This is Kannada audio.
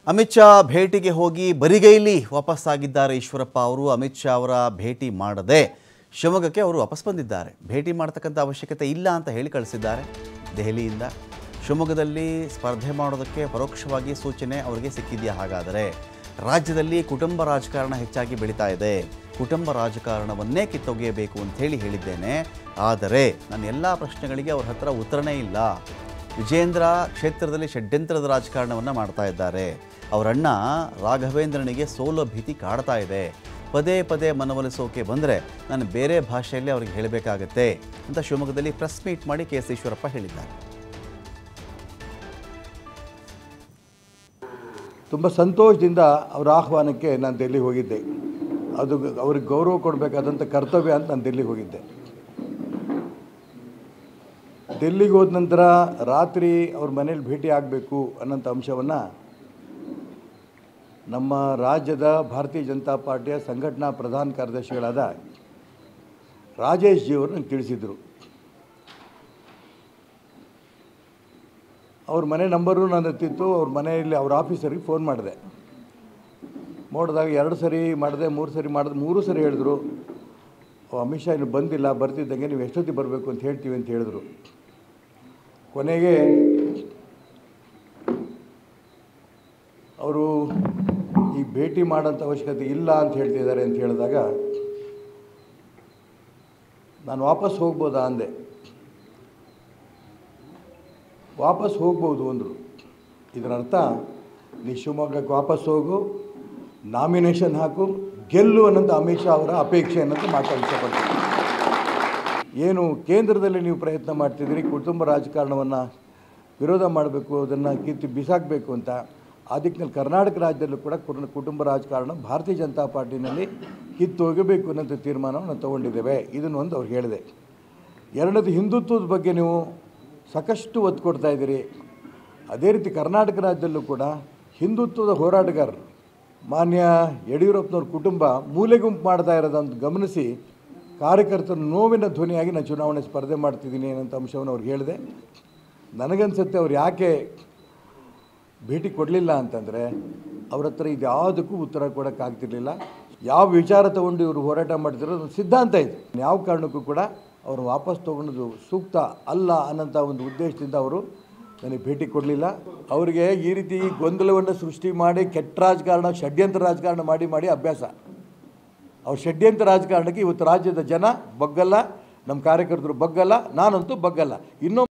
ಅಮಿತ್ ಶಾ ಭೇಟಿಗೆ ಹೋಗಿ ಬರಿಗೈಲಿ ವಾಪಸ್ಸಾಗಿದ್ದಾರೆ ಈಶ್ವರಪ್ಪ ಅವರು ಅಮಿತ್ ಶಾ ಅವರ ಭೇಟಿ ಮಾಡದೆ ಶಿವಮೊಗ್ಗಕ್ಕೆ ಅವರು ವಾಪಸ್ ಬಂದಿದ್ದಾರೆ ಭೇಟಿ ಮಾಡತಕ್ಕಂಥ ಅವಶ್ಯಕತೆ ಇಲ್ಲ ಅಂತ ಹೇಳಿ ಕಳಿಸಿದ್ದಾರೆ ದೆಹಲಿಯಿಂದ ಶಿವಮೊಗ್ಗದಲ್ಲಿ ಸ್ಪರ್ಧೆ ಮಾಡೋದಕ್ಕೆ ಪರೋಕ್ಷವಾಗಿ ಸೂಚನೆ ಅವರಿಗೆ ಸಿಕ್ಕಿದೆಯಾ ಹಾಗಾದರೆ ರಾಜ್ಯದಲ್ಲಿ ಕುಟುಂಬ ರಾಜಕಾರಣ ಹೆಚ್ಚಾಗಿ ಬೆಳೀತಾ ಇದೆ ಕುಟುಂಬ ರಾಜಕಾರಣವನ್ನೇ ಕಿತ್ತೊಗೆಯಬೇಕು ಅಂತ ಹೇಳಿ ಹೇಳಿದ್ದೇನೆ ಆದರೆ ನನ್ನ ಎಲ್ಲ ಪ್ರಶ್ನೆಗಳಿಗೆ ಅವ್ರ ಹತ್ರ ಉತ್ತರನೇ ಇಲ್ಲ ವಿಜೇಂದ್ರ ಕ್ಷೇತ್ರದಲ್ಲಿ ಷಡ್ಯಂತ್ರದ ರಾಜಕಾರಣವನ್ನು ಮಾಡ್ತಾ ಇದ್ದಾರೆ ಅವರಣ್ಣ ರಾಘವೇಂದ್ರನಿಗೆ ಸೋಲೋ ಭೀತಿ ಕಾಡ್ತಾ ಇದೆ ಪದೇ ಪದೇ ಮನವೊಲಿಸೋಕೆ ಬಂದರೆ ನಾನು ಬೇರೆ ಭಾಷೆಯಲ್ಲಿ ಅವ್ರಿಗೆ ಹೇಳಬೇಕಾಗತ್ತೆ ಅಂತ ಶಿವಮೊಗ್ಗದಲ್ಲಿ ಪ್ರೆಸ್ ಮೀಟ್ ಮಾಡಿ ಕೆ ಎಸ್ ಈಶ್ವರಪ್ಪ ಹೇಳಿದ್ದಾರೆ ತುಂಬ ಸಂತೋಷದಿಂದ ಅವರ ಆಹ್ವಾನಕ್ಕೆ ನಾನು ಡೆಲ್ಲಿಗೆ ಹೋಗಿದ್ದೆ ಅದು ಅವ್ರಿಗೆ ಗೌರವ ಕೊಡಬೇಕಾದಂಥ ಕರ್ತವ್ಯ ಅಂತ ನಾನು ಡೆಲ್ಲಿಗೆ ಹೋಗಿದ್ದೆ ಡೆಲ್ಲಿಗೆ ಹೋದ ನಂತರ ರಾತ್ರಿ ಅವ್ರ ಮನೇಲಿ ಭೇಟಿ ಆಗಬೇಕು ಅನ್ನೋಂಥ ಅಂಶವನ್ನು ನಮ್ಮ ರಾಜ್ಯದ ಭಾರತೀಯ ಜನತಾ ಪಾರ್ಟಿಯ ಸಂಘಟನಾ ಪ್ರಧಾನ ಕಾರ್ಯದರ್ಶಿಗಳಾದ ರಾಜೇಶ್ ಜಿಯವರು ನಂಗೆ ತಿಳಿಸಿದರು ಅವ್ರ ಮನೆ ನಂಬರು ನನ್ನ ಹತ್ತಿತ್ತು ಅವ್ರ ಮನೆಯಲ್ಲಿ ಅವ್ರ ಆಫೀಸರಿಗೆ ಫೋನ್ ಮಾಡಿದೆ ನೋಡಿದಾಗ ಎರಡು ಸರಿ ಮಾಡಿದೆ ಮೂರು ಸರಿ ಮಾಡಿದೆ ಮೂರು ಸರಿ ಹೇಳಿದ್ರು "ಓ, ಅಮಿತ್ ಶಾ ಇನ್ನು ಬಂದಿಲ್ಲ ಬರ್ತಿದ್ದಂಗೆ ನೀವು ಎಷ್ಟೊತ್ತಿಗೆ ಬರಬೇಕು ಅಂತ ಹೇಳ್ತೀವಿ ಅಂತ ಹೇಳಿದ್ರು ಕೊನೆಗೆ ಅವರು ಈ ಭೇಟಿ ಮಾಡೋಂಥ ಅವಶ್ಯಕತೆ ಇಲ್ಲ ಅಂತ ಹೇಳ್ತಿದ್ದಾರೆ ಅಂತ ಹೇಳಿದಾಗ ನಾನು ವಾಪಸ್ ಹೋಗ್ಬೋದಾ ಅಂದೆ ವಾಪಸ್ ಹೋಗ್ಬೋದು ಅಂದರು ಇದರ ಅರ್ಥ ನೀ ಶಿವಮೊಗ್ಗಕ್ಕೆ ವಾಪಸ್ ಹೋಗು ನಾಮಿನೇಷನ್ ಹಾಕು ಗೆಲ್ಲು ಅನ್ನೋಂಥ ಅಮಿತ್ ಶಾ ಅವರ ಅಪೇಕ್ಷೆ ಅನ್ನೋದು ಮಾತಾಡಿ ಇಷ್ಟಪಡ್ತೀನಿ ಏನು ಕೇಂದ್ರದಲ್ಲಿ ನೀವು ಪ್ರಯತ್ನ ಮಾಡ್ತಿದ್ದೀರಿ ಕುಟುಂಬ ರಾಜಕಾರಣವನ್ನು ವಿರೋಧ ಮಾಡಬೇಕು ಅದನ್ನು ಕಿತ್ತು ಬಿಸಾಕಬೇಕು ಅಂತ ಆ ದಿಕ್ಕಿನಲ್ಲಿ ಕರ್ನಾಟಕ ರಾಜ್ಯದಲ್ಲೂ ಕೂಡ ಕುರ್- ಕುಟುಂಬ ರಾಜಕಾರಣ ಭಾರತೀಯ ಜನತಾ ಪಾರ್ಟಿನಲ್ಲಿ ಕಿತ್ತು ಹೋಗಬೇಕು ಅನ್ನೋಂಥ ತೀರ್ಮಾನವನ್ನು ತಗೊಂಡಿದ್ದೇವೆ ಇದನ್ನು ಒಂದು ಅವ್ರು ಹೇಳಿದೆ ಎರಡನೇದು ಹಿಂದುತ್ವದ ಬಗ್ಗೆ ನೀವು ಸಾಕಷ್ಟು ಒತ್ತು ಕೊಡ್ತಾ ಇದ್ದೀರಿ ಅದೇ ರೀತಿ ಕರ್ನಾಟಕ ರಾಜ್ಯದಲ್ಲೂ ಕೂಡ ಹಿಂದುತ್ವದ ಹೋರಾಟಗಾರರು ಮಾನ್ಯ ಯಡಿಯೂರಪ್ಪನವ್ರ ಕುಟುಂಬ ಮೂಲೆ ಗುಂಪು ಮಾಡ್ತಾ ಇರೋದನ್ನು ಗಮನಿಸಿ ಕಾರ್ಯಕರ್ತರ ನೋವಿನ ಧ್ವನಿಯಾಗಿ ನಾನು ಚುನಾವಣೆ ಸ್ಪರ್ಧೆ ಮಾಡ್ತಿದ್ದೀನಿ ಅನ್ನೋಂಥ ಅಂಶವನ್ನು ಅವ್ರಿಗೆ ಹೇಳಿದೆ ನನಗನ್ಸುತ್ತೆ ಅವ್ರು ಯಾಕೆ ಭೇಟಿ ಕೊಡಲಿಲ್ಲ ಅಂತಂದರೆ ಅವ್ರ ಹತ್ರ ಇದು ಯಾವುದಕ್ಕೂ ಉತ್ತರ ಕೊಡೋಕ್ಕಾಗ್ತಿರ್ಲಿಲ್ಲ ಯಾವ ವಿಚಾರ ತಗೊಂಡು ಇವರು ಹೋರಾಟ ಮಾಡ್ತಿರೋ ಒಂದು ಸಿದ್ಧಾಂತ ಇದೆ ಯಾವ ಕಾರಣಕ್ಕೂ ಕೂಡ ಅವರು ವಾಪಸ್ ತೊಗೊಂಡು ಸೂಕ್ತ ಅಲ್ಲ ಅನ್ನೋಂಥ ಒಂದು ಉದ್ದೇಶದಿಂದ ಅವರು ನನಗೆ ಭೇಟಿ ಕೊಡಲಿಲ್ಲ ಅವರಿಗೆ ಈ ರೀತಿ ಗೊಂದಲವನ್ನು ಸೃಷ್ಟಿ ಮಾಡಿ ಕೆಟ್ಟ ರಾಜಕಾರಣ ಷಡ್ಯಂತ್ರ ರಾಜಕಾರಣ ಮಾಡಿ ಮಾಡಿ ಅಭ್ಯಾಸ ಅವ್ರ ಷಡ್ಯಂತ್ರ ರಾಜಕಾರಣಕ್ಕೆ ಇವತ್ತು ರಾಜ್ಯದ ಜನ ಬಗ್ಗಲ್ಲ ನಮ್ಮ ಕಾರ್ಯಕರ್ತರು ಬಗ್ಗಲ್ಲ ನಾನಂತೂ ಬಗ್ಗಲ್ಲ ಇನ್ನೊಬ್ಬ